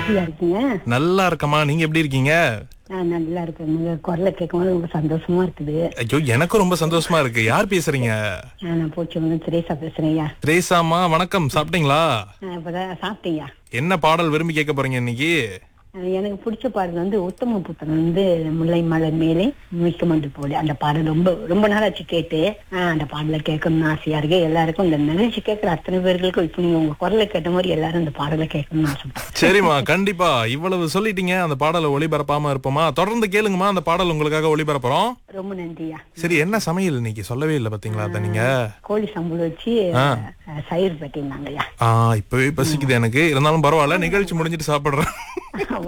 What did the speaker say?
எப்படியா இருக்கீங்க நல்லா இருக்கமா நீங்க எப்படி இருக்கீங்க நான் நல்லா இருக்கேன் உங்க குரலை கேட்கும்போது ரொம்ப சந்தோஷமா இருக்குது ஐயோ எனக்கும் ரொம்ப சந்தோஷமா இருக்கு யார் பேசுறீங்க ஆ, நான் போச்சு வந்து திரேசா பேசுறேன் ஐயா திரேசாமா வணக்கம் சாப்பிட்டீங்களா ஆ, இப்பதான் சாப்பிட்டேயா என்ன பாடல் விரும்பி கேட்க போறீங்க இன்னைக்கு எனக்கு பிடிச்ச பாடல் வந்து உத்தம புத்தன் வந்து முல்லை மலர் மேலே மிக்கமண்டு போல அந்த பாடல் ரொம்ப ரொம்ப நாளாச்சு கேட்டு ஆ, அந்த பாடலை கேட்கணும்னு ஆசையா இருக்கு எல்லாருக்கும் இந்த நிகழ்ச்சி கேட்கிற அத்தனை பேர்களுக்கும் இப்ப நீங்க உங்க குரலை கேட்ட மாதிரி எல்லாரும் இந்த பாடலை கேட்கணும்னு ஆசைப்படுறேன் சரிம்மா கண்டிப்பா இவ்வளவு சொல்லிட்டீங்க அந்த பாடலை ஒளிபரப்பாம இருப்போமா தொடர்ந்து கேளுங்கம்மா அந்த பாடல் உங்களுக்காக ஒளிபரப்புறோம் ரொம்ப நன்றியா சரி என்ன சமையல் இன்னைக்கு சொல்லவே இல்லை பாத்தீங்களா அத நீங்க கோழி சம்பளம் வச்சு ஆ. சயிர் பட்டிருந்தாங்கய்யா ஆ இப்பவே பசிக்குது எனக்கு இருந்தாலும் பரவாயில்ல நிகழ்ச்சி முடிஞ்சிட்டு சாப்பிடுறேன்